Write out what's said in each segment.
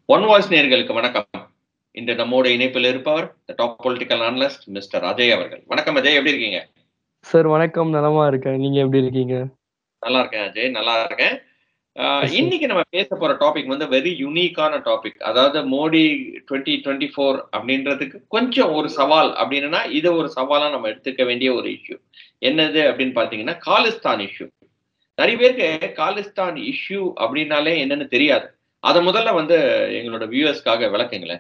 One voice நேர்களுக்கு வணக்கம் இன்று நம்மோட இணைப்பில் இருப்பவர் top political analyst mister Ajay அவர்கள் வணக்கம் அஜய் எப்படி இருக்கீங்க சார் வணக்கம் நலமா இருக்கேன் நீங்க எப்படி இருக்கீங்க நல்லா இருக்கேன் அஜய் நல்லா இருக்கேன் ஆஹ் Yes, sir. இன்னைக்கு நம்ம பேச போற டாபிக் வந்து வெரி யூனிக்கான டாபிக் அதாவது மோடி டுவெண்ட்டி டுவெண்ட்டி ஃபோர் அப்படின்றதுக்கு கொஞ்சம் ஒரு சவால் அப்படின்னா இதை ஒரு சவாலா நம்ம எடுத்துக்க வேண்டிய ஒரு இஷ்யூ என்னது அப்படின்னு பாத்தீங்கன்னா காலிஸ்தான் இஷ்யூ நிறைய பேருக்கு காலிஸ்தான் இஷ்யூ அப்படின்னாலே என்னன்னு தெரியாது அதை முதல்ல வந்து எங்களோட வியூவர்ஸ்க்காக விளக்குங்களேன்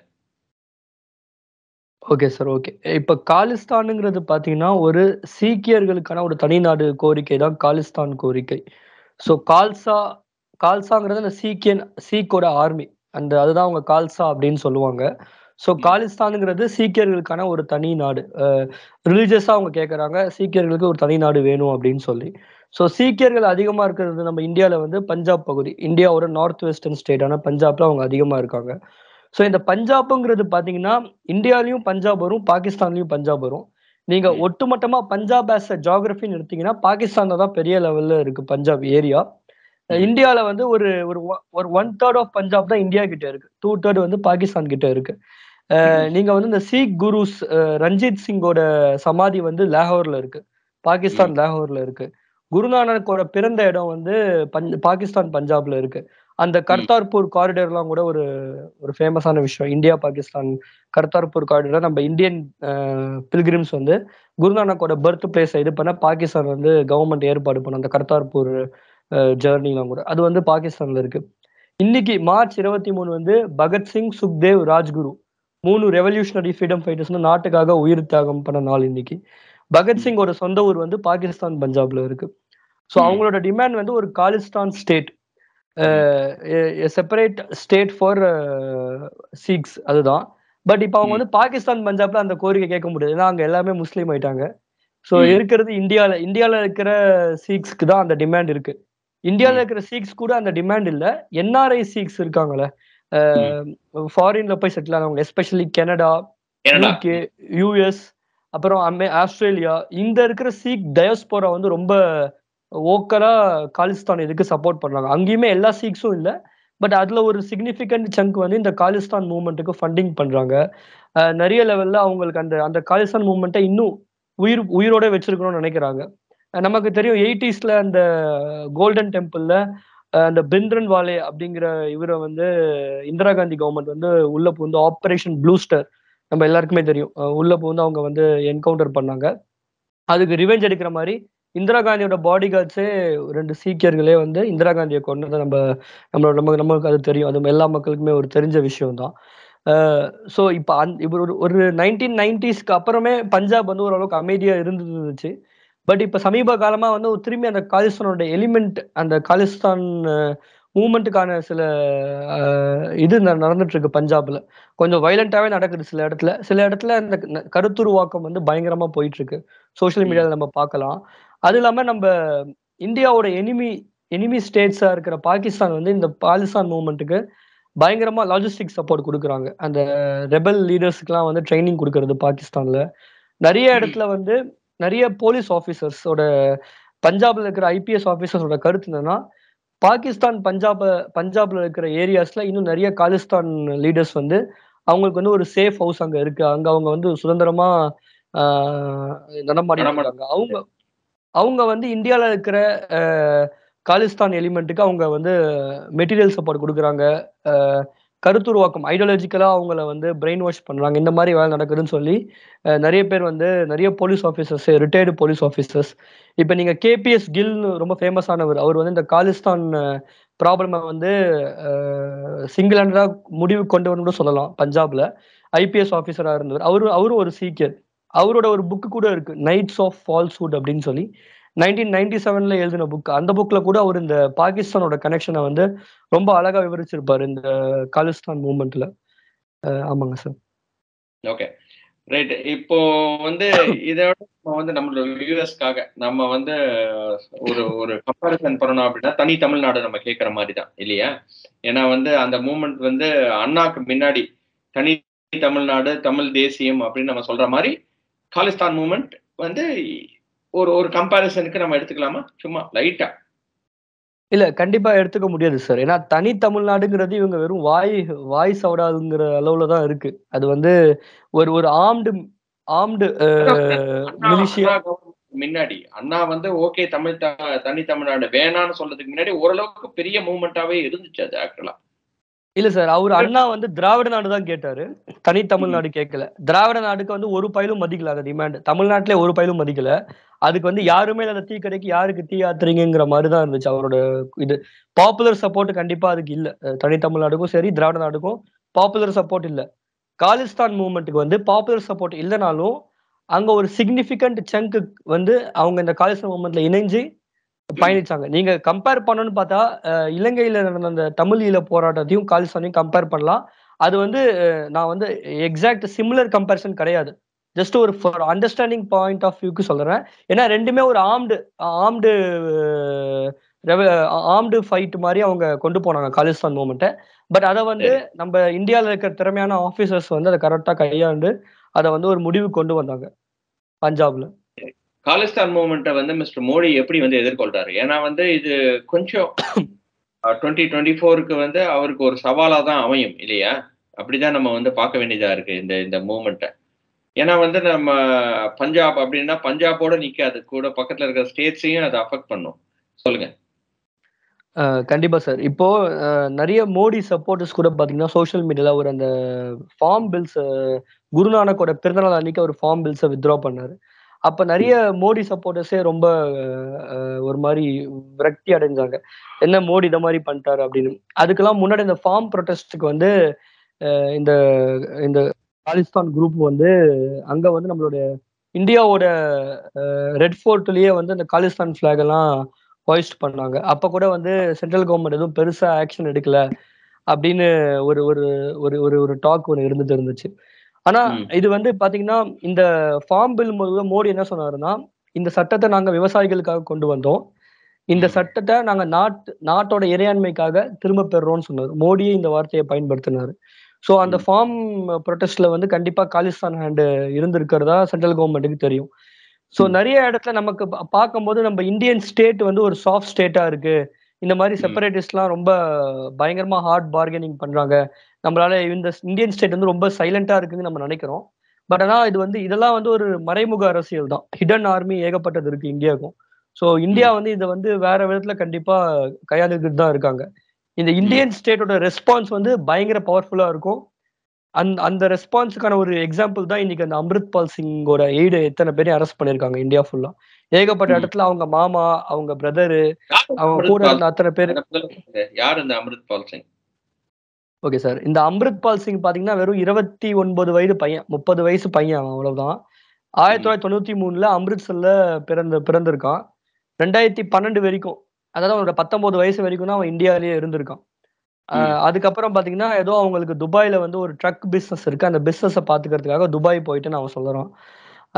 ஓகே சார் ஓகே இப்ப காலிஸ்தானுங்கிறது பாத்தீங்கன்னா ஒரு சீக்கியர்களுக்கான ஒரு தனிநாடு கோரிக்கை தான் காலிஸ்தான் கோரிக்கை ஸோ கால்சா கால்சாங்கிறது அந்த சீக்கியன் சீக்கோட ஆர்மி அந்த அதுதான் அவங்க கால்சா அப்படின்னு சொல்லுவாங்க ஸோ ம். காலிஸ்தானுங்கிறது சீக்கியர்களுக்கான ஒரு தனி நாடு ரிலீஜியஸாக அவங்க கேட்குறாங்க சீக்கியர்களுக்கு ஒரு தனி நாடு வேணும் அப்படின்னு சொல்லி ஸோ சீக்கியர்கள் அதிகமாக இருக்கிறது நம்ம இந்தியாவில் வந்து பஞ்சாப் பகுதி இந்தியாவோட நார்த் வெஸ்டர்ன் ஸ்டேட்டான பஞ்சாப்ல அவங்க அதிகமாக இருக்காங்க ஸோ இந்த பஞ்சாப்ங்கிறது பார்த்தீங்கன்னா இந்தியாலையும் பஞ்சாப் வரும் பாகிஸ்தான்லயும் பஞ்சாப் வரும் நீங்க ம். ஒட்டுமொத்தமா பஞ்சாப் ஆஸ் அ ஜாகிரபின்னு எடுத்தீங்கன்னா பாகிஸ்தான்ல தான் பெரிய லெவல்ல இருக்கு பஞ்சாப் ஏரியா ம். இந்தியால வந்து ஒரு ஒரு ஒ- ஒரு ஒன் தேர்ட் ஆஃப் பஞ்சாப் தான் இந்தியா கிட்ட இருக்கு டூ தேர்ட் வந்து பாகிஸ்தான் கிட்ட இருக்கு அஹ் நீங்க வந்து இந்த சீக் குருஸ் அஹ் ரஞ்சித் சிங்கோட சமாதி வந்து லாகூர்ல இருக்கு பாகிஸ்தான் லாகூர்ல இருக்கு குருநானக்கோட பிறந்த இடம் வந்து பஞ்ச் பாகிஸ்தான் பஞ்சாப்ல இருக்கு அந்த கர்தார்பூர் காரிடர்லாம் கூட ஒரு ஒரு ஃபேமஸான விஷயம் இந்தியா பாகிஸ்தான் கர்தார்பூர் காரிடர் நம்ம இந்தியன் பில்கிரிம்ஸ் வந்து குருநானக்கோட பர்த் பிளேஸ் இது பண்ண பாகிஸ்தான் வந்து கவர்மெண்ட் ஏற்பாடு பண்ண அந்த கர்தார்பூர் ஜேர்னிலாம் கூட அது வந்து பாகிஸ்தான்ல இருக்கு இன்னைக்கு மார்ச் இருபத்தி மூணு வந்து பகத்சிங் சுக்தேவ் ராஜ்குரு மூணு ரெவல்யூஷனரி ஃப்ரீடம் ஃபைட்டர்ஸ் நாட்டுக்காக உயிர் தியாகம் பண்ண நாள் இன்னைக்கு பகத்சிங்கோட சொந்த ஊர் வந்து பாகிஸ்தான் பஞ்சாப்ல இருக்கு ஸோ ம். அவங்களோட டிமாண்ட் வந்து ஒரு Khalistan state separate state for Sikhs அதுதான் பட் இப்போ அவங்க ம். வந்து பாகிஸ்தான் பஞ்சாப்ல அந்த கோரிக்கை கேட்க முடியாது ஏன்னா அங்க எல்லாமே முஸ்லீம் ஆயிட்டாங்க ஸோ ம். இருக்கிறது இந்தியால இந்தியால இருக்கிற சீக்ஸ்க்கு தான் அந்த டிமாண்ட் இருக்கு இந்தியால ம். இருக்கிற சீக்ஸ் கூட அந்த டிமாண்ட் இல்ல என்ஆர்ஐ சீக்ஸ் இருக்காங்கல்ல ஃபாரின்ல போய் செட்டில் ஆனவங்க especially Canada Canada UK US அப்புறம் அமே ஆஸ்திரேலியா இந்த இருக்கிற சீக் டயஸ்போரா வந்து ரொம்ப ஓக்கலா காலிஸ்தான் இதுக்கு சப்போர்ட் பண்றாங்க அங்கேயுமே எல்லா சீக்ஸும் இல்ல பட் அதுல ஒரு சிக்னிஃபிகண்ட் சங்க் வந்து இந்த காலிஸ்தான் மூவ்மெண்ட்டுக்கு ஃபண்டிங் பண்றாங்க அஹ் நிறைய லெவல்ல அவங்களுக்கு அந்த அந்த காலிஸ்தான் மூவ்மெண்ட்டை இன்னும் உயிர் உயிரோட வச்சிருக்கணும்னு நினைக்கிறாங்க அஹ் நமக்கு தெரியும் எயிட்டிஸ்ல அந்த கோல்டன் டெம்பிள்ல அந்த பிந்திரன் வாலே அப்படிங்கிற இவரை வந்து இந்திரா காந்தி கவர்மெண்ட் வந்து உள்ள புகுந்து ஆபரேஷன் ப்ளூஸ்டர் நம்ம எல்லாருக்குமே தெரியும் அஹ் உள்ள புகுந்து அவங்க வந்து என்கவுண்டர் பண்ணாங்க அதுக்கு ரிவெஞ்ச் எடுக்கிற மாதிரி இந்திரா காந்தியோட பாடி கார்ட்ஸே ரெண்டு சீக்கியர்களே வந்து இந்திரா காந்தியை கொண்டதை நம்ம நம்மளோட நம்ம நமக்கு அது தெரியும் அது எல்லா மக்களுக்குமே ஒரு தெரிஞ்ச விஷயம் தான் ஸோ இப்போ அந் இப்போ ஒரு ஒரு நைன்டீன் நைன்டிஸ்க்கு அப்புறமே பஞ்சாப் வந்து ஓரளவுக்கு அமைதியாக இருந்துச்சு பட் இப்போ சமீப காலமா வந்து ஒரு திரும்பி அந்த காலிஸ்தானோட எலிமெண்ட் அந்த காலிஸ்தான் மூமெண்ட்டுக்கான சில அஹ், இது ந- நடந்துட்டு இருக்கு பஞ்சாப்ல கொஞ்சம் வயலண்டாவே நடக்குது சில இடத்துல சில இடத்துல இந்த ந- கருத்துருவாக்கம் வந்து பயங்கரமா போயிட்டு இருக்கு சோஷியல் ம். மீடியால நம்ம பார்க்கலாம் அது இல்லாம நம்ம இந்தியாவோட எனிமி எனிமி ஸ்டேட்ஸா இருக்கிற பாகிஸ்தான் வந்து இந்த பாலிஸ்தான் மூவ்மெண்ட்டுக்கு பயங்கரமா லாஜிஸ்டிக் சப்போர்ட் கொடுக்குறாங்க அந்த ரெபல் லீடர்ஸ்க்குலாம் வந்து ட்ரைனிங் கொடுக்கறது பாகிஸ்தான்ல நிறைய இடத்துல வந்து நிறைய போலீஸ் ஆஃபீஸர்ஸோட பஞ்சாப்ல இருக்கிற ஐபிஎஸ் ஆஃபீஸர்ஸோட கருத்து என்னன்னா பாகிஸ்தான் பஞ்சாப் பஞ்சாப்ல இருக்கிற ஏரியாஸ்ல இன்னும் நிறைய காலிஸ்தான் லீடர்ஸ் வந்து அவங்களுக்கு வந்து ஒரு சேஃப் ஹவுஸ் அங்க இருக்கு அங்க அவங்க வந்து சுதந்திரமா ஆஹ், நடமாடிட்டு நடமாட- இருக்காங்க அவங்க அவங்க வந்து இந்தியால இருக்கிற அஹ், காலிஸ்தான் எலிமெண்ட்டுக்கு அவங்க வந்து மெட்டீரியல் சப்போர்ட் கொடுக்குறாங்க அஹ், கருத்துருவாக்கம் ஐடியாலஜிக்கலா அவங்கள வந்து பிரெயின் வாஷ் பண்றாங்க இந்த மாதிரி வேலை நடக்குதுன்னு சொல்லி அஹ், நிறைய பேர் வந்து நிறைய police officers retired police officers இப்போ நீங்க கேபிஎஸ் கில்னு ரொம்ப ஃபேமஸானவர் அவர் வந்து இந்த காலிஸ்தான் ப்ராப்ளமை வந்து சிங்கிள் ஹேண்டடா முடிவு கொண்டு வந்து கூட சொல்லலாம் பஞ்சாப்ல ஐபிஎஸ் ஆஃபீஸரா இருந்தவர் அவரு அவரும் ஒரு சீக்கியர் அவரோட ஒரு புக்கு கூட இருக்கு நைட்ஸ் ஆஃப் ஃபால்ஸ்ஹுட் அப்படின்னு சொல்லி நைன்டீன் நைன்டி செவன்ல எழுதின புக் அந்த புக்ல கூட அவர் இந்த பாகிஸ்தானோட கனெக்ஷனை வந்து ரொம்ப அழகா விவரிச்சிருப்பாரு இந்த காலிஸ்தான் மூவ்மெண்ட்ல ஆமாங்க சார் ஓகே ரைட் இப்போ வந்து இதோட நம்ம வந்து நம்மளோட வியூவர்ஸ்க்காக நம்ம வந்து ஒரு ஒரு கம்பாரிசன் பண்ணணும் அப்படின்னா தனி தமிழ்நாடு நம்ம கேட்குற மாதிரி தான் இல்லையா ஏன்னா வந்து அந்த மூமெண்ட் வந்து அண்ணாக்கு முன்னாடி தனி தமிழ்நாடு தமிழ் தேசியம் அப்படின்னு நம்ம சொல்ற மாதிரி காலிஸ்தான் மூமெண்ட் வந்து ஒரு ஒரு கம்பாரிசனுக்கு நம்ம எடுத்துக்கலாமா சும்மா லைட்டா இல்ல கண்டிப்பா எடுத்துக்க முடியாது சார். ஏன்னா தனி தமிழ்நாடுங்கிறது இவங்க வெறும் வாய் வாய் சவடால்ங்கிற அளவுல தான் இருக்கு. அது வந்து ஒரு ஒரு ஆர்ம்டு ஆர்ம்டு அ அதான் சார். அண்ணா மிலிஷியா அண்ணா கவர்மெண்ட் முன்னாடி அண்ணா வந்து ஓகே தமிழ் த தனி தமிழ்நாடு வேணான்னு சொல்றதுக்கு முன்னாடி ஓரளவுக்கு பெரிய மூவ்மெண்ட்டாவே இருந்துச்சு அது ஆக்சுவலா. இல்ல சார். அவரு அண்ணா வந்து திராவிட நாடு தான் கேட்டாரு. தனி தமிழ்நாடு கேட்கல. திராவிட நாடுக்கு வந்து ஒரு பயலும் மதிக்கல அந்த டிமாண்ட். தமிழ்நாட்டிலே ஒரு பயலும் மதிக்கல. அதுக்கு வந்து யாருமே இல்லாத டீ கடைக்கு யாருக்கு டீ ஆத்துறீங்கங்கிற மாரி தான் இருந்துச்சு அவரோட இது. பாப்புலர் சப்போர்ட் கண்டிப்பா அதுக்கு இல்ல. அ தனி தமிழ்நாடுக்கும் சரி, திராவிட நாடுக்கும் பாப்புலர் சப்போர்ட் இல்ல. காலிஸ்தான் மூவ்மென்ட்க்கு வந்து பாப்புலர் சப்போர்ட் இல்லனாலும், அங்க ஒரு சிக்னிஃபிகன்ட் சங்க் வந்து அவங்க இந்த காலிஸ்தான் மூவ்மென்ட்ல இணைஞ்சு ம். பயணிச்சாங்க. நீங்க கம்பேர் பண்ணணும்னு பார்த்தா, அ இலங்கையில நடந்த அந்த தமிழ் ஈழ போராட்டத்தையும், காலிஸ்தானையும் கம்பேர் பண்ணலாம். அது வந்து நான் வந்து எக்ஸாக்ட் சிமிலர் கம்பேரிசன் கிடையாது. ஜஸ்ட் ஒரு ஃபார் அண்டர்ஸ்டாண்டிங் பாயிண்ட் ஆஃப் வியூக்கு சொல்றேன். ஏன்னா 2மே ஒரு ஆர்ம்டு ஆர்ம்டு ரெவ ஆர்ம்டு ஃபைட் மாரி அவங்க கொண்டு போனாங்க காலிஸ்தான் மூவ்மெண்ட்ட. பட் அத வந்து சரி. நம்ப இந்தியால இருக்கிற திறமையான ஆஃபீசர்ஸ் வந்து அத கரெக்ட்டா கையாண்டு, அத வந்து ஒரு முடிவுக்கு கொண்டு வந்தாங்க. பஞ்சாப்ல. சரி. காலிஸ்தான் மூவ்மெண்ட்ட வந்து மிஸ்டர் மோடி எப்படி வந்து எதிர்கொள்றாரு? ஏன்னா வந்து இது கொஞ்சம் அ 2024க்கு வந்து அவருக்கு ஒரு சவாலா தான் அமையும் இல்லையா? அப்படிதான் நம்ம வந்து பார்க்க வேண்டியதா இருக்கு இந்த இந்த மூவ்மெண்ட்ட. ஏன்னா வந்து நம்ம பஞ்சாப் அப்படின்னா பஞ்சாபோட நிக்காது. கூட பக்கத்துல இருக்கிற ஸ்டேட்ஸையும் அது அஃபெக்ட் பண்ணும். சொல்லுங்க. அ கண்டிப்பா சார். இப்போ அ நெறைய மோடி சப்போர்ட்டர்ஸ் கூட பார்த்தீங்கன்னா, சோசியல் மீடியால ஒரு அந்த ஃபார்ம் பில்ஸ குருநானக்கோட பிறந்தநாள் அன்னைக்கு ஒரு ஃபார்ம் பில்ஸ வித்ட்ரா பண்ணாரு. அப்ப நெறைய ம். மோடி சப்போர்ட்டர்ஸே ரொம்ப அ ஒரு மாரி விரக்தி அடைஞ்சாங்க. என்ன மோடி இந்த மாரி பண்ணிட்டாரு அப்படின்னு. அதுக்கெல்லாம் முன்னாடி இந்த ஃபார்ம் புரொடெஸ்ட்க்கு வந்து அ இந்த இந்த காலிஸ்தான் குரூப் வந்து அங்க வந்து நம்மளுடைய இந்தியாவோட அ ரெட் ஃபோர்ட்லயே வந்து அந்த காலிஸ்தான் ஃபிளாக் எல்லாம் ஹோயிஸ்ட் பண்ணாங்க. அப்ப கூட வந்து சென்ட்ரல் கவர்ன்மெண்ட் எதுவும் பெருசா ஆக்ஷன் எடுக்கல. அப்படின்னு ஒரு ஒரு ஒரு ஒரு ஒரு டாக் ஒண்ணு இருந்துட்டு இருந்துச்சு. ஆனா ம். இது வந்து பார்த்தீங்கன்னா, இந்த ஃபார்ம் பில் மூலம் மோடி என்ன சொன்னாருன்னா, இந்த சட்டத்த நாங்க விவசாயிகளுக்காக கொண்டு வந்தோம். இந்த ம். சட்டத்த நாங்க நாட் நாட்டோட இறையாண்மைக்காக திரும்ப பெறுறோம்னு சொன்னாரு. மோடியே இந்த வார்த்தைய பயன்படுத்தினாரு. ஸோ அந்த ம். ஃபார்ம் புரொடெஸ்ட்ல வந்து கண்டிப்பா காலிஸ்தான் ஹேண்ட் இருந்திருக்கிறதா சென்ட்ரல் கவர்ன்மென்ட்க்கு தெரியும். ஸோ ம். நெறைய இடத்துல நமக்கு ப பார்க்கும்போது நம்ம இந்தியன் ஸ்டேட் வந்து ஒரு சாஃப்ட் ஸ்டேட்டா இருக்கு. இந்த மாரி ம். செப்பரேட்டிஸ்ட்லாம் ரொம்ப பயங்கரமா ஹார்ட் பார்கெனிங் பண்றாங்க. நம்மளால இந்த இந்தியன் ஸ்டேட் வந்து ரொம்ப சைலன்ட்டா இருக்குன்னு நம்ம நெனைக்கிறோம். பட் ஆனா இது வந்து இதெல்லாம் வந்து ஒரு மறைமுக அரசியல் தான். ஹிடன் ஆர்மி ஏகப்பட்டது இருக்கு இந்தியாவுக்கும். ஸோ இந்தியா ம். வந்து இத வந்து வேற விதத்துல கண்டிப்பா கையாண்டுகிட்டு தான் இருக்காங்க. இந்த ம். இந்தியன் ஸ்டேட்டோட ரெஸ்பான்ஸ் வந்து பயங்கர பவர்ஃபுல்லா இருக்கும். அந் அந்த ரெஸ்பான்ஸ்க்கான ஒரு எக்ஸாம்பிள் தான் இன்னைக்கு அந்த அம்ரித்பால் சிங்கோட எய்டு எத்தன பேரையும் அரெஸ்ட் பண்ணியிருக்காங்க இந்தியா ஃபுல்லா. ஏகப்பட்ட ம். இடத்துல அவங்க மாமா, அவங்க பிரதரு, யார் இந்த அவங்க கூட அம்ரித்பால் இருந்த அத்தன பேரு அத முதல்ல சொல்லுங்க. யார் இந்த அம்ரித்பால் சிங்? Okay sir. இந்த அம்ரித்பால் சிங் பார்த்தீங்கன்னா, வெறும் 29 வயது பையன். 30 வயசு பையன் அவன் அவ்வளவுதான். ம். 1993ல அம்ரித்சர்ல பிறந்து பிறந்திருக்கான். 2012 வரைக்கும், அதாவது அவனோட 19 வயசு வரைக்கும் தான் அவன் இந்தியாவிலேயே இருந்திருக்கான். அ ம். அதுக்கப்புறம் பார்த்தீங்கன்னா, ஏதோ அவங்களுக்கு துபாய்ல வந்து ஒரு ட்ரக் பிசினஸ் இருக்கு. அந்த பிசினஸ பார்த்துக்கிறதுக்காக துபாய் போயிட்டுன்னு அவன் சொல்லுறான். அ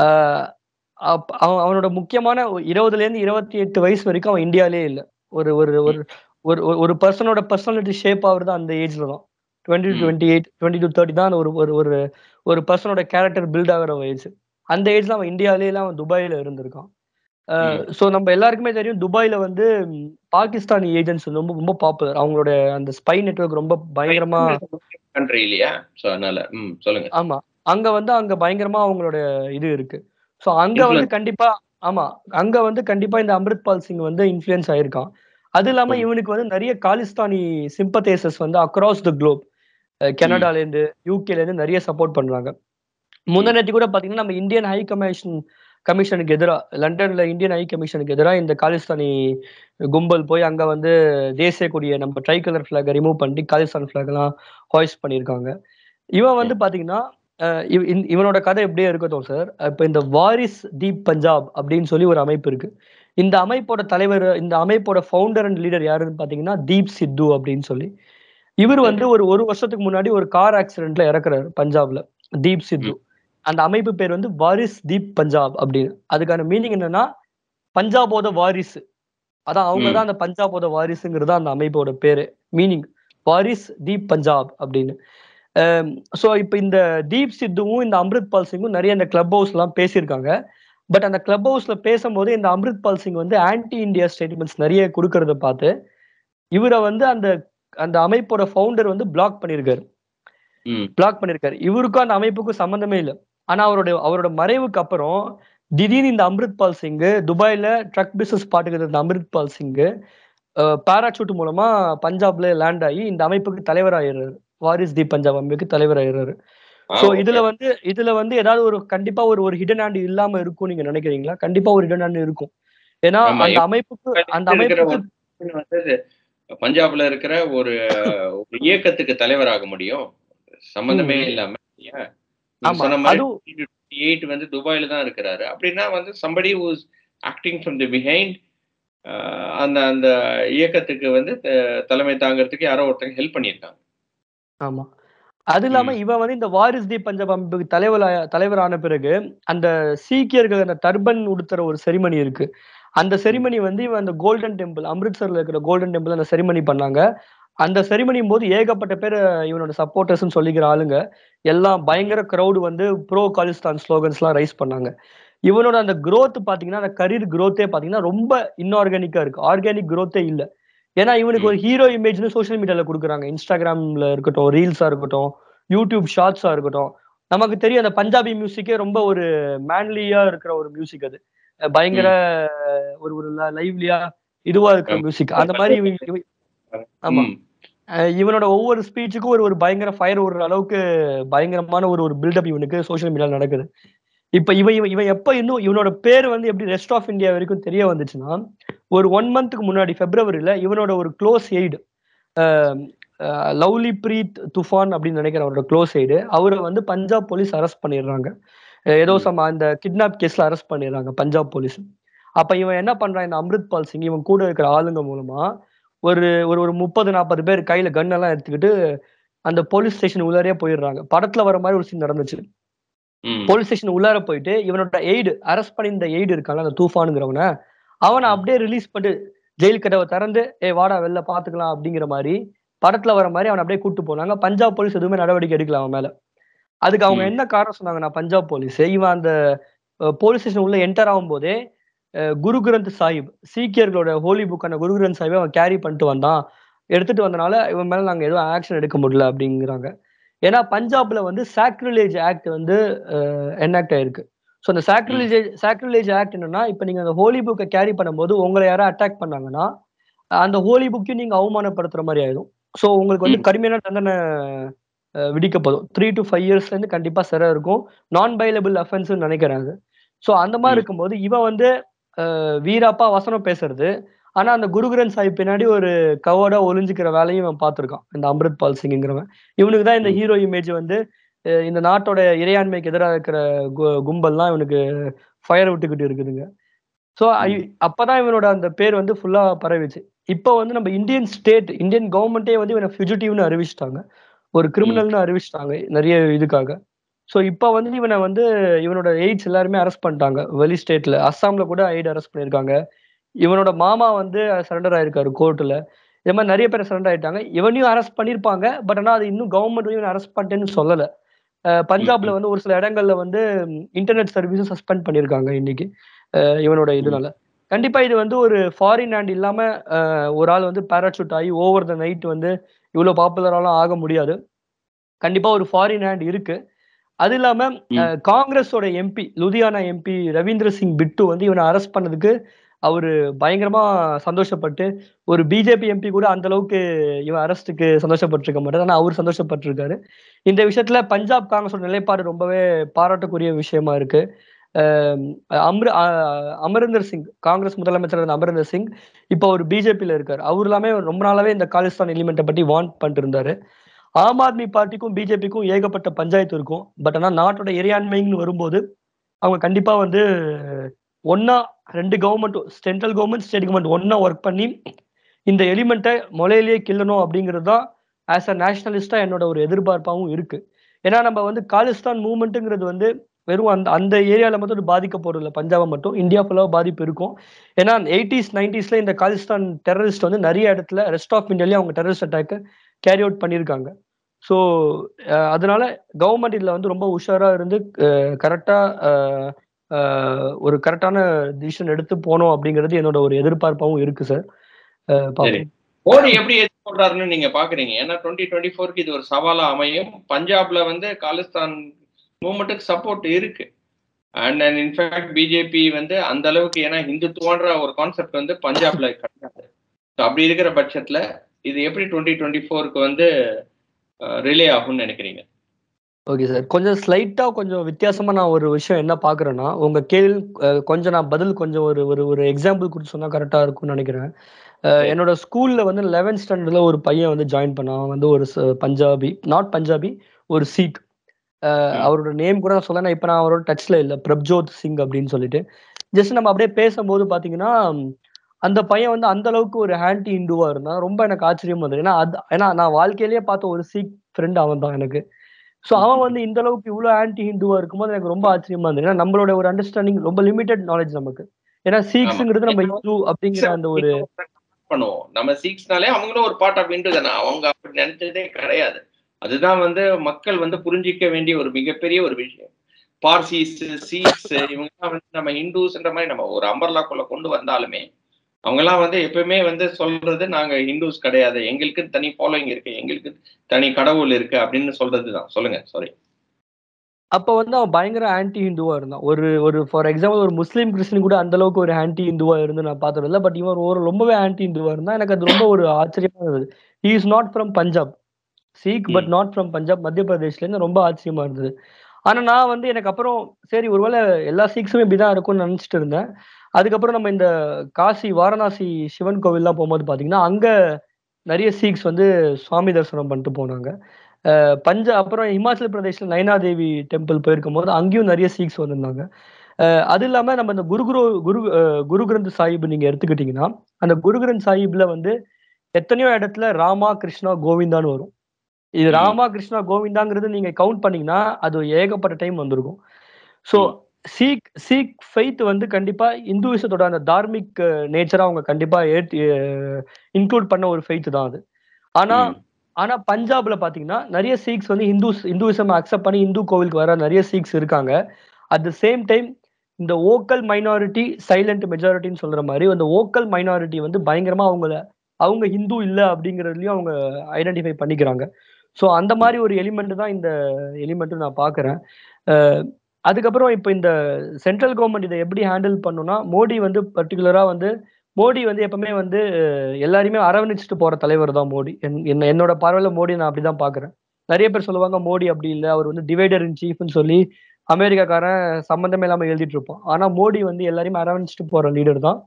அப் அவன் அவனோட முக்கியமான 20லேருந்து 28 வயசு வரைக்கும் அவன் இந்தியாவிலேயே இல்ல. ஒரு ஒரு ம். ஒரு ஒரு ஒரு பெர்சனோட பெர்சனாலிட்டி ஷேப் ஆவுறது அந்த ஏஜ்ல தான். 20 ம். 28 20 30 தான் ஒரு ஒரு ஒரு ஒரு பெர்சனோட கேரக்டர் பில்ட் ஆகுற வயசு. அந்த ஏஜ்ல அவன் இந்தியாவிலேயே இல்ல அவன் துபாய்ல இருந்திருக்கான். அ ம். ஸோ நம்ம எல்லாருக்குமே தெரியும் துபாய்ல வந்து பாகிஸ்தானி ஏஜென்ட்ஸ் ரொம்ப ரொம்ப பாப்புலர். அவங்களோட அந்த ஸ்பை நெட்வொர்க் ரொம்ப பயங்கரமா கண்ட்ரி இல்லையா? சோ அதனால. ம். சொல்லுங்க. ஆமா. அங்க வந்து அங்க பயங்கரமா அவங்களோட இது இருக்கு. ஸோ அங்க வந்து இன்ஃப்ளூயன்ஸ். கண்டிப்பா ஆமா. அங்க வந்து கண்டிப்பா இந்த அம்ரித்பால் சிங் வந்து இன்ஃப்ளூயன்ஸ் ஆயிருக்கான். அது இல்லாம ம். இவனுக்கு வந்து நெறைய காலிஸ்தானி சிம்பத்தைசர்ஸ் வந்து அக்ராஸ் த குளோப். அ ம். கனடாலேருந்து, யுகேலேருந்து நெறைய சப்போர்ட் பண்றாங்க. முந்தா ம். நேத்து கூட பார்த்தீங்கன்னா, நம்ம இந்தியன் ஹை கமிஷன் கமிஷனுக்கு எதிரா லண்டன்ல இந்தியன் ஹை கமிஷனுக்கு எதிரா இந்த காலிஸ்தானி கும்பல் போய் அங்க வந்து தேசிய கொடிய நம்ம ட்ரை கலர் ஃபிளாக்க ரிமூவ் பண்ணி காலிஸ்தான் ஃபிளாக்லாம் ஹாய்ஸ்ட் பண்ணியிருக்காங்க. இவன் வந்து ம். பார்த்தீங்கன்னா, அ இவ் இந் இவனோட கதை எப்படியே இருக்கட்டும் சார். இப்ப இந்த வாரிஸ் தீப் பஞ்சாப் அப்படின்னு சொல்லி ஒரு அமைப்பு இருக்கு. இந்த அமைப்போட தலைவர் இந்த அமைப்போட ஃபவுண்டர் அண்ட் லீடர் யாருன்னு பார்த்தீங்கன்னா, தீப் சித்து அப்படின்னு சொல்லி. இவரு வந்து சரி. ஒரு 1 வருஷத்துக்கு முன்னாடி ஒரு கார் ஆக்சிடென்ட்ல இறக்குறாரு பஞ்சாப்ல. தீப் சித்து. ம். அந்த அமைப்பு பேர் வந்து வாரிஸ் தீப் பஞ்சாப் அப்படின்னு. அதுக்கான மீனிங் என்னன்னா, பஞ்சாபோட வாரிசு. அதான் அவங்க ம். தான் அந்த பஞ்சாபோட வாரிசுங்கிறது தான் அந்த அமைப்போட பேரு. மீனிங் வாரிஸ் தீப் பஞ்சாப் அப்படின்னு. அ ஸோ இப்ப இந்த தீப் சித்துவும், இந்த அம்ரித்பால் சிங்கும் நெறைய இந்த கிளப் ஹவுஸ்லாம் பேசியிருக்காங்க. பட் அந்த கிளப் ஹவுஸ்ல பேசம்போது இந்த அம்ரித்பால் சிங் வந்து ஆன்டி இண்டியா ஸ்டேட்மெண்ட்ஸ் நெறைய குடுக்கறத பார்த்து, இவரை வந்து அந்த அந்த அமைப்போட ஃபவுண்டர் வந்து பிளாக் பண்ணியிருக்காரு ம் பிளாக் பண்ணியிருக்காரு இவருக்கும் அந்த அமைப்புக்கும் சம்மந்தமே இல்லை ஆனா அவரோட அவரோட மறைவுக்கு அப்புறம் திடீர்னு இந்த அம்ரித் பால் சிங் துபாயில ட்ரக் பிசினஸ் பாட்டுக்கு இருந்த அம்ரித் பால் சிங் பாராசூட் மூலமா பஞ்சாப்ல லேண்ட் ஆகி இந்த அமைப்புக்கு தலைவராயிடுறாரு வாரிஸ் தி பஞ்சாப் அமைப்புக்கு தலைவராயிடுறாரு ஆ, சோ okay. இதுல வந்து இதுல வந்து ஏதாவது ஒரு கண்டிப்பா ஒரு ஒரு ஹிடன் ஹேண்ட் இல்லாம இருக்கும் நீங்க நினைக்கிறீங்களா கண்டிப்பா ஒரு ஹிடன் ஹேண்ட் இருக்கும் ஏன்னா ஆமா, அந்த அமைப்புக்கு அந்த இருக்கிற அமைப்புக்கு வந்து பஞ்சாப்ல இருக்கிற ஒரு ஒரு இயக்கத்துக்கு தலைவராக முடியும் சம்பந்தமே ம். இல்லாம இல்லையா? நீங்க ஆமா, சொன்ன மாதிரி அதுவும் எயிட் வந்து துபாயில தான் இருக்கிறாரு அப்படின்னா வந்து somebody who's acting from the behind அந்த அந்த இயக்கத்துக்கு வந்து த- தலைமை தாங்கிறதுக்கு யாரோ ஒருத்தங்க ஹெல்ப் பண்ணியிருக்காங்க ஆமா அது இல்லாம ம். இவன் வந்து இந்த வாரிஸ் தி பஞ்சாப் அமைப்புக்கு தலைவர் தலைவரான பிறகு அந்த சீக்கியர்கள் அந்த டர்பன் உடுத்துற ஒரு செரிமனி இருக்கு அந்த செரிமனி வந்து இவன் அந்த கோல்டன் டெம்பிள் அம்ரித்சர்ல இருக்கிற கோல்டன் டெம்பிள் அந்த செரிமனி பண்ணாங்க அந்த செரிமனியும் போது ஏகப்பட்ட பேர் இவனோட சப்போர்ட்டர்ஸ் சொல்லிக்கிற ஆளுங்க எல்லாம் பயங்கர crowd வந்து ப்ரோ காலிஸ்தான் ஸ்லோகன்ஸ் எல்லாம் ரைஸ் பண்ணாங்க இவனோட அந்த growth பாத்தீங்கன்னா அந்த கரியர் growthே பாத்தீங்கன்னா ரொம்ப இன்ஆர்கானிக்கா இருக்கு ஆர்கானிக் growthே இல்ல ஏன்னா இவனுக்கு ஒரு ஹீரோ இமேஜ்னு சோஷியல் மீடியால கொடுக்குறாங்க இன்ஸ்டாகிராம்ல இருக்கட்டும் ரீல்ஸா இருக்கட்டும் யூடியூப் ஷார்ட்ஸா இருக்கட்டும் நமக்கு தெரியும் அந்த பஞ்சாபி மியூசிக்கே ரொம்ப ஒரு மேன்லியா இருக்கிற ஒரு மியூசிக் அது அஹ் பயங்கர ஒரு ஒரு லைவ்லியா இதுவா இருக்கிற ஆமா. மியூசிக் அந்த மாதிரி இவன் இவன் ஆமா. ம். அஹ் இவனோட ஒவ்வொரு ஸ்பீச்சுக்கும் ஒரு ஒரு பயங்கர ஃபயர் விடுற அளவுக்கு பயங்கரமான ஒரு ஒரு பில்டப் இவனுக்கு சோஷியல் மீடியால நடக்குது இப்ப இவன் இவன் இவன் எப்ப இன்னும் இவனோட பேர் வந்து எப்படி ரெஸ்ட் ஆஃப் இந்தியா வரைக்கும் தெரிய வந்துச்சுன்னா ஒரு ஒன் மந்த்துக்கு முன்னாடி பிப்ரவரியில இவனோட ஒரு close aide Lovepreet Toofan அப்படின்னு நினைக்கிற அவரோட க்ளோஸ் எய்டு அவரை வந்து பஞ்சாப் போலீஸ் அரெஸ்ட் பண்ணிடுறாங்க அஹ் ஏதோ ம். சம அந்த கிட்னாப் கேஸ்ல அரெஸ்ட் பண்ணிடுறாங்க பஞ்சாப் போலீஸ் அப்ப இவன் என்ன பண்றான் இந்த அம்ரித் பால் சிங் இவன் கூட இருக்கிற ஆளுங்க மூலமா ஒரு ஒரு ஒரு முப்பது நாற்பது பேர் கையில கன் எல்லாம் எடுத்துக்கிட்டு அந்த போலீஸ் ஸ்டேஷன் உள்ளாரே போயிடுறாங்க படத்துல வர மாதிரி ஒரு சீன் நடந்துச்சு ம். போலீஸ் ஸ்டேஷன் உள்ளார போயிட்டு இவனோட எய்டு அரெஸ்ட் பண்ணியிருந்த எய்டு இருக்கான்ல அந்த தூஃபானுங்கிறவன அவனை ம். அப்படியே ரிலீஸ் பண்ணிட்டு ஜெயில் கதவை திறந்து ஏ வாடா வெளில பாத்துக்கலாம் அப்படிங்கிற மாதிரி படத்துல வர மாதிரி அவனை அப்படியே கூட்டு போனாங்க பஞ்சாப் போலீஸ் எதுவுமே நடவடிக்கை எடுக்கல அவன் மேல அதுக்கு அவங்க ம். என்ன காரணம் சொன்னாங்கன்னா பஞ்சாப் போலீஸ் இவன் அந்த போலீஸ் ஸ்டேஷன் உள்ள என்டர் ஆகும் போதே அஹ், குரு கிரந்த் சாஹிப் சீக்கியர்களோட ஹோலி புக்கான குரு கிரந்த் சாஹிப் அவன் கேரி பண்ணிட்டு வந்தான் எடுத்துட்டு வந்தனால இவன் மேல நாங்க எதுவும் ஆக்ஷன் எடுக்க முடியல அப்படிங்கிறாங்க ஏன்னா பஞ்சாப்ல வந்து சாக்ரிலேஜ் ஆக்ட் வந்து என்ஆக்ட் ஆயிருக்கு ஸோ அந்த சாக்ரிலேஜ் சாக்ரிலேஜ் ஆக்ட் என்னன்னா இப்போ நீங்க அந்த ஹோலி புக்கை கேரி பண்ணும்போது உங்களை யாராவது அட்டாக் பண்ணாங்கன்னா அந்த ஹோலி புக்கையும் நீங்க அவமானப்படுத்துற மாதிரி ஆயிடும் ஸோ உங்களுக்கு வந்து ம். கடுமையான தண்டனை அஹ், விதிக்கப்படும் த்ரீ டு ஃபைவ் இயர்ஸ்ல இருந்து கண்டிப்பா சிறை இருக்கும் நான் பைலபிள் அஃபென்ஸ் நினைக்கிறாங்க ஸோ அந்த மாதிரி ம். இருக்கும்போது இவன் வந்து அஹ், வீராப்பா வசனம் பேசுறது ஆனா அந்த குருகிரன் சாஹிப் பின்னாடி ஒரு கவர்டா ஒளிஞ்சுக்கிற வேலையும் இவன் பார்த்திருக்கான் இந்த அம்ரித் பால் சிங்கிறவன் இவனுக்கு தான் இந்த ம். ஹீரோ இமேஜ் வந்து அஹ், இந்த நாட்டோட இறையாண்மைக்கு எதிராக இருக்கிற கு- கும்பல்லாம் இவனுக்கு ஃபயர் விட்டுக்கிட்டு இருக்குதுங்க ஸோ ம். அப்பதான் இவனோட அந்த பேர் வந்து ஃபுல்லா பரவிச்சு இப்போ வந்து நம்ம இந்தியன் ஸ்டேட் இந்தியன் கவர்மெண்ட்டே வந்து இவனை ஃபியூஜிட்டிவ்னு அறிவிச்சிட்டாங்க ஒரு கிரிமினல்னு அறிவிச்சிட்டாங்க நிறைய இதுக்காக ஸோ இப்போ வந்து இவனை வந்து இவனோட எய்ட்ஸ் எல்லாருமே அரெஸ்ட் பண்ணிட்டாங்க வெளி ஸ்டேட்ல அஸ்ஸாம்ல கூட எய்ட் அரெஸ்ட் பண்ணியிருக்காங்க இவனோட மாமா வந்து சரண்டர் ஆயிருக்காரு கோர்ட்ல இது மாதிரி நிறைய பேர் சரண்டர் ஆயிட்டாங்க இவனையும் அரெஸ்ட் பண்ணியிருப்பாங்க பட் ஆனால் அது இன்னும் கவர்மெண்ட் இவனை அரெஸ்ட் பண்ணிட்டேன்னு சொல்லலை அஹ் பஞ்சாப்ல வந்து ஒரு சில இடங்கள்ல வந்து இன்டர்நெட் சர்வீஸும் சஸ்பெண்ட் பண்ணியிருக்காங்க இன்னைக்கு அஹ் இவனோட இதனால கண்டிப்பா இது வந்து ஒரு ஃபாரின் ஹேண்ட் இல்லாம அஹ் ஒரு ஆள் வந்து பேராசூட் ஆகி ஓவர் த நைட் வந்து இவ்வளவு பாப்புலராலாம் ஆக முடியாது கண்டிப்பா ஒரு ஃபாரின் ஹேண்ட் இருக்கு அது இல்லாம ம். அஹ் காங்கிரஸோட எம்பி லுதியானா எம்பி ரவீந்திர சிங் பிட்டு வந்து இவனை அரெஸ்ட் பண்ணதுக்கு அவரு பயங்கரமா சந்தோஷப்பட்டு ஒரு பிஜேபி எம்பி கூட அந்த அளவுக்கு இவன் அரெஸ்ட்டுக்கு சந்தோஷப்பட்டிருக்க மாட்டார் ஆனா அவர் சந்தோஷப்பட்டிருக்காரு இந்த விஷயத்துல பஞ்சாப் காங்கிரஸோட நிலைப்பாடு ரொம்பவே பாராட்டக்கூடிய விஷயமா இருக்கு அஹ் அம்ரு அஹ் அமரிந்தர் சிங் காங்கிரஸ் முதலமைச்சர் இருந்த அமரிந்தர் சிங் இப்போ அவர் பிஜேபியில இருக்காரு அவர் எல்லாமே ரொம்ப நாளாவே இந்த காலிஸ்தான் எலிமெண்ட்டை பத்தி வார்ன் பண்ணிட்டு இருந்தாரு ஆம் ஆத்மி பார்ட்டிக்கும் பிஜேபிக்கும் ஏகப்பட்ட பஞ்சாயத்து இருக்கும் பட் ஆனா நாட்டோட இறையாண்மைன்னு வரும்போது அவங்க கண்டிப்பா வந்து ஒன்னா ரெண்டு கவர்மெண்ட்டும் சென்ட்ரல் கவர்மெண்ட் ஸ்டேட் கவர்மெண்ட் ஒன்னா ஒர்க் பண்ணி இந்த எலிமெண்ட்டை முளையிலேயே கிள்ளணும் அப்படிங்கிறது தான் ஆஸ் அ நேஷனலிஸ்டா என்னோட ஒரு எதிர்பார்ப்பாகவும் இருக்கு ஏன்னா நம்ம வந்து காலிஸ்தான் மூவ்மெண்ட்டுங்கிறது வந்து வெறும் அந்த அந்த ஏரியால மட்டும் பாதிக்க போறதில்ல பஞ்சாபை மட்டும் இந்தியா ஃபுல்லாக பாதிப்பு இருக்கும் ஏன்னா எயிட்டிஸ் நைன்டிஸ்ல இந்த காலிஸ்தான் டெரரிஸ்ட் வந்து நிறைய இடத்துல ரெஸ்ட் ஆஃப் இந்தியாலேயே அவங்க டெரரிஸ்ட் அட்டாக்கை கேரி அவுட் பண்ணியிருக்காங்க ஸோ அதனால கவர்மெண்ட் இதில் வந்து ரொம்ப உஷாரா இருந்து கரெக்டாக ஒரு கரெக்டான டிசிஷன் எடுத்து போனோம் அப்படிங்கிறது என்னோட ஒரு எதிர்பார்ப்பாகவும் இருக்கு சார் சரி மோடி எப்படி எதிர்கொள்றாருன்னு நீங்க பாக்குறீங்க ஏன்னா டுவெண்ட்டி டுவெண்ட்டி ஃபோருக்கு இது ஒரு சவாலா அமையும் பஞ்சாப்ல வந்து காலிஸ்தான் மூவ்மெண்ட்டுக்கு சப்போர்ட் இருக்கு அண்ட் அண்ட் இன்ஃபேக்ட் பிஜேபி வந்து அந்த அளவுக்கு ஏன்னா ஹிந்துத்துவன்ற ஒரு கான்செப்ட் வந்து பஞ்சாப்ல கிடையாது So அப்படி இருக்கிற பட்சத்துல இது எப்படி டுவெண்ட்டி டுவெண்ட்டி ஃபோருக்கு வந்து ரிலே ஆகும்னு நினைக்கிறீங்க ஓகே சார் கொஞ்சம் ஸ்லைட்டா கொஞ்சம் வித்தியாசமா நான் ஒரு விஷயம் என்ன பாக்குறேன்னா உங்க கேள்வி அஹ், கொஞ்சம் நான் பதில் கொஞ்சம் ஒரு ஒரு ஒரு எக்ஸாம்பிள் கொடுத்து சொன்னா கரெக்டா இருக்கும்னு நினைக்கிறேன் அஹ், என்னோட ஸ்கூல்ல வந்து லெவன்த் ஸ்டாண்டர்ட்ல ஒரு பையன் வந்து ஜாயின் பண்ணான் அவன் வந்து ஒரு ச- பஞ்சாபி நாட் பஞ்சாபி ஒரு சீக் அஹ், ம். அவரோட நேம் கூட நான் சொல்ல இப்போ நான் அவரோட டச்ல இல்லை பிரப்ஜோத் சிங் அப்படின்னு சொல்லிட்டு ஜஸ்ட் நம்ம அப்படியே பேசும்போது பாத்தீங்கன்னா ம், அந்த பையன் வந்து அந்த அளவுக்கு ஒரு ஆன்டி இந்துவா இருந்தான் ரொம்ப எனக்கு ஆச்சரியமா இருந்தது ஏன்னா அது ஏன்னா நான் வாழ்க்கையிலேயே பார்த்த ஒரு சீக் ஃப்ரெண்ட் அவன் தான் எனக்கு ஸோ அவன் வந்து இந்த அளவுக்கு இவ்வளோ ஆன்டி ஹிந்துவா இருக்கும்போது எனக்கு ரொம்ப ஆச்சரியமா இருந்தது ஏன்னா நம்மளோட ஒரு அண்டர்ஸ்டாண்டிங் ரொம்ப லிமிடெட் நாலேஜ் நமக்கு ஏன்னா சீக்ஸுங்கிறது நம்ம இந்து அப்படிங்கிற அந்த ஒரு பண்ணுவோம் நம்ம சீக்ஸ்னாலே அவங்களும் ஒரு பார்ட் ஆஃப் இந்து தானே அவங்க அப்படி நினைச்சதே கிடையாது அதுதான் வந்து மக்கள் வந்து புரிஞ்சிக்க வேண்டிய ஒரு மிகப்பெரிய ஒரு விஷயம் பார்சிஸ் சீக்ஸ் இவங்கெல்லாம் வந்து நம்ம ஹிந்துஸ்ன்ற மாதிரி நம்ம ஒரு அம்பர்லாக்குள்ள கொண்டு வந்தாலுமே அவங்கெல்லாம் வந்து எப்பவுமே வந்து சொல்றது நாங்க ஹிந்துஸ் கிடையாது எங்களுக்கு தனி ஃபாலோயிங் இருக்கு எங்களுக்கு தனி கடவுள் இருக்கு அப்படின்னு சொல்றது தான் சொல்லுங்க சாரி அப்ப வந்து அவன் பயங்கர ஆன்டி ஹிந்துவா இருந்தான் ஒரு ஒரு ஃபார் எக்ஸாம்பிள் ஒரு முஸ்லீம் கிறிஸ்டின் கூட அந்த அளவுக்கு ஒரு ஆன்டி ஹிந்துவா இருந்து நான் பார்த்தது இல்லை பட் இவன் ஒரு ரொம்பவே ஆன்டி ஹிந்துவா இருந்தா எனக்கு அது ரொம்ப ஒரு ஆச்சரியமா இருந்தது he is not from Punjab Sikh but not from Punjab Madhya பிரதேஷ்ல இருந்து ரொம்ப ஆச்சரியமா இருந்தது ஆனா நான் வந்து எனக்கு அப்புறம் சரி ஒருவேளை எல்லா சீக்ஸுமே இப்படிதான் இருக்கும்னு நினைச்சிட்டு இருந்தேன் அதுக்கப்புறம் நம்ம இந்த காசி வாரணாசி சிவன் கோவில்லாம் போகும்போது பாத்தீங்கன்னா அங்க நிறைய சீக்ஸ் வந்து சுவாமி தரிசனம் பண்ணிட்டு போனாங்க அஹ் பஞ்ச அப்புறம் இமாச்சல பிரதேஷ்ல நயனா தேவி டெம்பிள் போயிருக்கும் போது அங்கேயும் நிறைய சீக்ஸ் வந்திருந்தாங்க அஹ் அது இல்லாம நம்ம இந்த குரு குரு குரு அஹ் குரு கிரந்த் சாஹிப் நீங்க எடுத்துக்கிட்டீங்கன்னா அந்த குரு கிரந்த் சாஹிப்ல வந்து எத்தனையோ இடத்துல ராமா கிருஷ்ணா கோவிந்தான்னு வரும் இது ம். ராமா கிருஷ்ணா கோவிந்தாங்கிறது நீங்க கவுண்ட் பண்ணீங்கன்னா அது ஏகப்பட்ட டைம் வந்திருக்கும் ஸோ ம். சீக் சீக் ஃபெய்த் வந்து கண்டிப்பா இந்துவிசத்தோட அந்த தார்மிக் நேச்சரா அவங்க கண்டிப்பா ஏற்று இன்க்ளூட் பண்ண ஒரு ஃபெய்த் தான் அது ஆனா ம். ஆனா பஞ்சாப்ல பாத்தீங்கன்னா நிறைய சீக்ஸ் வந்து இந்துஸ் இந்துவிசம் அக்செப்ட் பண்ணி இந்து கோவிலுக்கு வர நிறைய சீக்ஸ் இருக்காங்க அட் த சேம் டைம் இந்த ஓக்கல் மைனாரிட்டி சைலண்ட் மெஜாரிட்டின்னு சொல்ற மாதிரி அந்த ஓக்கல் மைனாரிட்டி வந்து பயங்கரமா அவங்கள அவங்க ஹிந்து இல்ல அப்படிங்கறதுலயும் அவங்க ஐடென்டிஃபை பண்ணிக்கிறாங்க ஸோ அந்த மாதிரி ஒரு எலிமெண்ட் தான் இந்த எலிமெண்ட் நான் பாக்குறேன் அஹ் அதுக்கப்புறம் இப்போ இந்த சென்ட்ரல் கவர்மெண்ட் இதை எப்படி ஹேண்டில் பண்ணுனா மோடி வந்து பர்டிகுலரா வந்து மோடி வந்து எப்பவுமே வந்து அஹ், எல்லாரையுமே அரவணைச்சிட்டு போற தலைவர் தான் மோடி என்- என்ன என்னோட பார்வையில மோடி நான் அப்படிதான் பாக்குறேன் நிறைய பேர் சொல்லுவாங்க மோடி அப்படி இல்லை அவர் வந்து டிவைடர் இன் சீஃப்னு சொல்லி அமெரிக்காக்காரன் சம்பந்தமே இல்லாம எழுதிட்டு இருப்போம் ஆனா மோடி வந்து எல்லாரையுமே அரவணைச்சிட்டு போற லீடர் தான்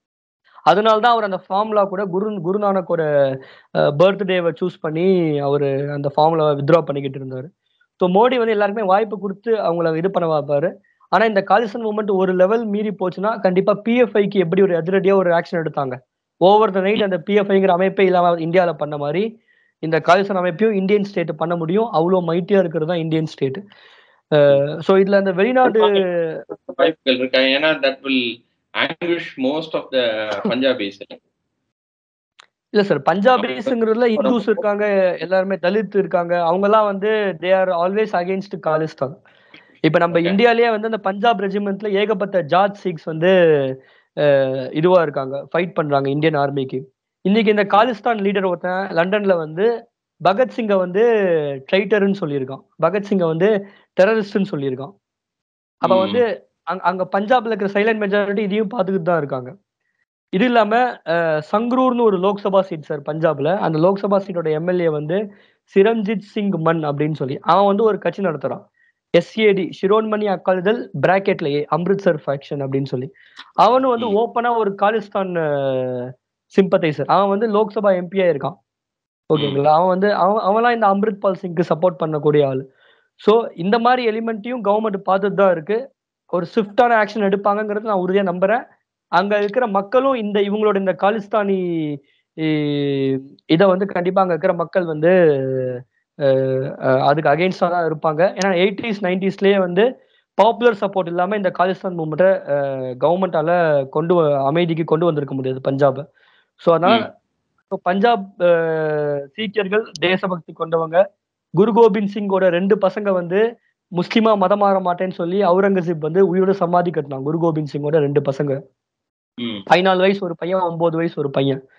அதனால தான் அவர் அந்த ஃபார்முலா கூட குரு குருநானக்கோட பர்த்டேவை சூஸ் பண்ணி அவர் அந்த ஃபார்முலா வித்ட்ரா பண்ணிக்கிட்டு இருந்தாரு ஸோ மோடி வந்து எல்லாருக்குமே வாய்ப்பு கொடுத்து அவங்கள இது பண்ண வைப்பாரு ஆனா இந்த காலிசன் மூமெண்ட் ஒரு லெவல் மீறி போச்சுன்னா கண்டிப்பா பிஎஃப்ஐக்கு எப்படி ஒரு அதிரடியா ஒரு ஆக்ஷன் எடுத்தாங்க ஓவர் த நைட் அந்த பிஎஃப்ஐங்கிற அமைப்பே இல்லாம இந்தியால பண்ண மாதிரி இந்த காலிசன் அமைப்பையும் இந்தியன் ஸ்டேட் பண்ண முடியும் அவ்வளோ மைட்டியா இருக்கிறது தான் இந்தியன் ஸ்டேட் ஸோ இதுல அந்த வெளிநாடு வாய்ப்புகள் இருக்கா ஏன்னா that will anguish most of the Punjabis இல்ல சார் பஞ்சாபிஸ்ங்கிறதுல இந்துஸ் இருக்காங்க எல்லாருமே தலித் இருக்காங்க அவங்க எல்லாம் வந்து they are always against Khalistan இப்ப நம்ம Okay. இந்தியாலயே வந்து அந்த பஞ்சாப் ரெஜிமெண்ட்ல ஏகப்பட்ட ஜாட் சிக்ஸ் வந்து அஹ், இதுவா இருக்காங்க ஃபைட் பண்றாங்க இந்தியன் ஆர்மிக்கு இன்னைக்கு இந்த காலிஸ்தான் லீடர் ஒருத்தன் லண்டன்ல வந்து பகத்சிங்கை வந்து ட்ரைட்டர்னு சொல்லியிருக்கான் பகத்சிங்கை வந்து டெரரிஸ்ட்னு சொல்லியிருக்கான் அப்ப ம். வந்து அங்க அங்க பஞ்சாப்ல இருக்கிற சைலண்ட் மெஜாரிட்டி இதையும் பார்த்துக்கிட்டு தான் இருக்காங்க இது இல்லாம அஹ், சங்ரூர்னு ஒரு லோக்சபா சீட் சார் பஞ்சாப்ல அந்த லோக்சபா சீட்டோட எம்எல்ஏ வந்து சிரம்ஜித் சிங் மன் அப்படின்னு சொல்லி அவன் வந்து ஒரு கட்சி நடத்துறான் எஸ்ஏடி ஷிரோன்மணி அக்காலிதழ் பிராக்கெட்ல ஏ அம்ரித்சர் ஃபேக்ஷன் அப்படின்னு சொல்லி அவனும் வந்து ம். ஓப்பனா ஒரு காலிஸ்தான் சிம்பத்தைசர் அவன் வந்து லோக்சபா எம்பியா இருக்கான் ஓகேங்களா அவன் வந்து அவன் அவன்லாம் இந்த அம்ரித் பால் சிங்க்கு சப்போர்ட் பண்ணக்கூடிய ஆள் ஸோ இந்த மாதிரி எலிமெண்ட்டையும் கவர்மெண்ட் பார்த்துட்டு தான் இருக்கு ஒரு ஸ்விஃப்டான ஆக்ஷன் எடுப்பாங்கங்கிறது நான் உறுதியா நம்புறேன் அங்க இருக்கிற மக்களும் இந்த இவங்களோட இந்த காலிஸ்தானி இதை வந்து கண்டிப்பா அங்க இருக்கிற மக்கள் வந்து அஹ், அஹ், அதுக்கு அகெயின்ஸ்டா தான் இருப்பாங்க ஏன்னா எயிட்டிஸ் நைன்டிஸ்லயே வந்து பாப்புலர் சப்போர்ட் இல்லாம இந்த காலிஸ்தான் மூமெண்ட்டை கவர்மெண்டால கொண்டு வ- அமைதிக்கு கொண்டு வந்திருக்க முடியாது பஞ்சாபை ஸோ அதனால ம். இப்போ பஞ்சாப் அஹ், சீக்கியர்கள் தேசபக்தி கொண்டவங்க குரு கோபிந்த் சிங்கோட ரெண்டு பசங்க வந்து முஸ்லிமா மதம் மாற மாட்டேன்னு சொல்லி அவுரங்கசீப் வந்து உயிரோட சமாதி கட்டினான் குரு கோபிந்த் சிங்கோட ரெண்டு பசங்க ம். பதினாலு வயசு ஒரு பையன் ஒன்பது வயசு ஒரு பையன்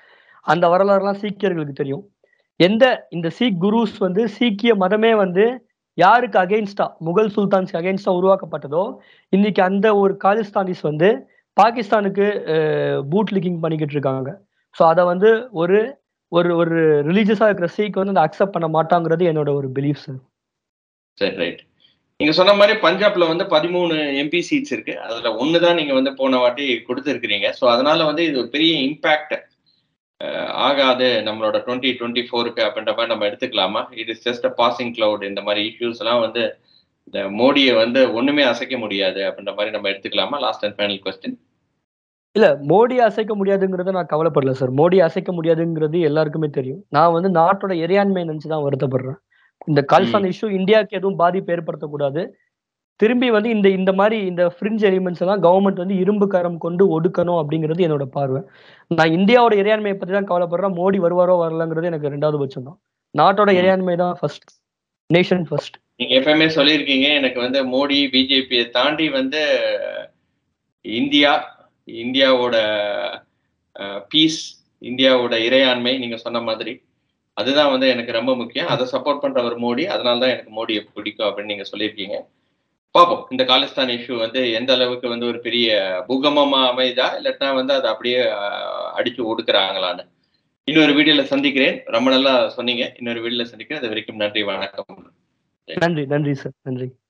அந்த வரலாறுலாம் சீக்கியர்களுக்கு தெரியும் எந்த இந்த சீக் குருஸ் வந்து சீக்கிய மதமே வந்து யாருக்கு அகெயின்ஸ்டா முகல் சுல்தான்ஸ்க்கு அகெயின்ஸ்டா உருவாக்கப்பட்டதோ இன்னைக்கு அந்த ஒரு காலிஸ்தானிஸ் வந்து பாகிஸ்தானுக்கு பூட் லிக்கிங் பண்ணிக்கிட்டு இருக்காங்க ஸோ அதை வந்து ஒரு ஒரு ஒரு ரிலீஜியஸா இருக்கிற சீக் வந்து அதை அக்செப்ட் பண்ண மாட்டாங்கிறது என்னோட ஒரு பிலீஃப் சார் சரி ரைட் நீங்க சொன்ன மாதிரி பஞ்சாப்ல வந்து பதிமூணு எம்பி சீட்ஸ் இருக்கு அதுல ஒன்னு தான் நீங்க வந்து போன வாட்டி கொடுத்துருக்கிறீங்க ஸோ அதனால வந்து இது ஒரு பெரிய இம்பாக்ட் ஆகாது நம்மளோட டுவெண்ட்டி டுவெண்ட்டி ஃபோருக்கு அப்படின்ற மாதிரி நம்ம எடுத்துக்கலாமா it is just uh passing cloud இந்த மாதிரி இஷ்யூஸ் எல்லாம் வந்து இந்த மோடியை வந்து ஒண்ணுமே அசைக்க முடியாது அப்படின்ற மாதிரி நம்ம எடுத்துக்கலாமா லாஸ்ட் அண்ட் ஃபைனல் கொஸ்டின் இல்ல மோடி அசைக்க முடியாதுங்கிறத நான் கவலைப்படல சார் மோடி அசைக்க முடியாதுங்கிறது எல்லாருக்குமே தெரியும் நான் வந்து நாட்டோட இறையாண்மை நினைச்சு தான் வருத்தப்படுறேன் இந்த காலிஸ்தான் இஷ்யூ இந்தியாவுக்கு எதுவும் பாதிப்பு ஏற்படுத்தக்கூடாது திரும்பி வந்து இந்த இந்த மாதிரி இந்த ஃப்ரிஞ்ச் எலிமெண்ட்ஸ் எல்லாம் கவர்மெண்ட் வந்து இரும்பு கரம் கொண்டு ஒடுக்கணும் அப்படிங்கிறது என்னோட பார்வை நான் இந்தியாவோட இறையாண்மையை பத்தி தான் கவலைப்படுறேன் மோடி வருவாரோ வரலங்கிறது எனக்கு ரெண்டாவது பட்சம் தான் நாட்டோட இறையாண்மை தான் ஃபர்ஸ்ட் நேஷன் ஃபர்ஸ்ட் நீங்க எப்பவுமே சொல்லியிருக்கீங்க எனக்கு வந்து மோடி பிஜேபியை தாண்டி வந்து இந்தியா இந்தியாவோட பீஸ் இந்தியாவோட இறையாண்மை நீங்க சொன்ன மாதிரி அதுதான் வந்து எனக்கு ரொம்ப முக்கியம் அதை சப்போர்ட் பண்றவர் மோடி அதனால தான் எனக்கு மோடியை பிடிக்கும் அப்படின்னு நீங்க சொல்லியிருக்கீங்க பார்ப்போம் இந்த காலிஸ்தான் இஷ்யூ வந்து எந்த அளவுக்கு வந்து ஒரு பெரிய பூகமமா அமைதா இல்லாட்டா வந்து அதை அப்படியே அடிச்சு ஒடுக்குறாங்களான்னு இன்னொரு வீடியோல சந்திக்கிறேன் ரொம்ப நல்லா சொன்னீங்க இன்னொரு வீடியோல சந்திக்கிறேன் அது வரைக்கும் நன்றி வணக்கம் நன்றி நன்றி சார் நன்றி